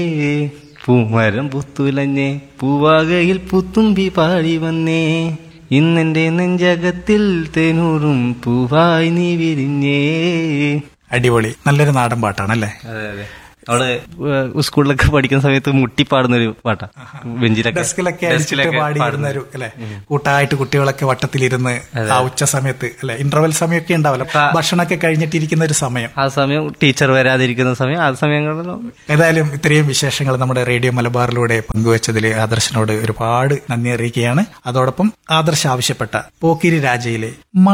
പൂമരം പുത്തുലഞ്ഞേ പൂവാകയിൽ പുത്തുമ്പി പാടി വന്നേ ഇന്നെന്റെ നെഞ്ചകത്തിൽ തേനൂറും പൂവായി നീ വിരിഞ്ഞേ അടിപൊളി നല്ലൊരു നാടൻ പാട്ടാണല്ലേ അതെ അതെ അവള് ഏഹ് സ്കൂളിലൊക്കെ പഠിക്കുന്ന സമയത്ത് മുട്ടി പാടുന്ന ഒരു പാട്ടാ ബെഞ്ചിലൊക്കെ ഡെസ്കിലൊക്കെ അടിച്ചിട്ട് ഡെസ്കിലൊക്കെ പാടിയിരുന്ന പാടുന്ന ഒരു അല്ലെ കൂട്ടായിട്ട് കുട്ടികളൊക്കെ വട്ടത്തിലിരുന്ന് ആ ഉച്ച സമയത്ത് അല്ലെ ഇന്റർവെൽ സമയമൊക്കെ ഉണ്ടാവല്ലോ ഭക്ഷണമൊക്കെ കഴിഞ്ഞിട്ടിരിക്കുന്ന ഒരു സമയം ആ സമയം ടീച്ചർ വരാതിരിക്കുന്ന സമയം ആ സമയങ്ങളിൽ ഏതായാലും ഇത്രയും വിശേഷങ്ങൾ നമ്മുടെ റേഡിയോ മലബാറിലൂടെ പങ്കുവച്ചതിൽ ആദർശനോട് ഒരുപാട് നന്ദി അറിയിക്കുകയാണ് അതോടൊപ്പം ആദർശ് ആവശ്യപ്പെട്ട പോക്കിരി രാജയിലെ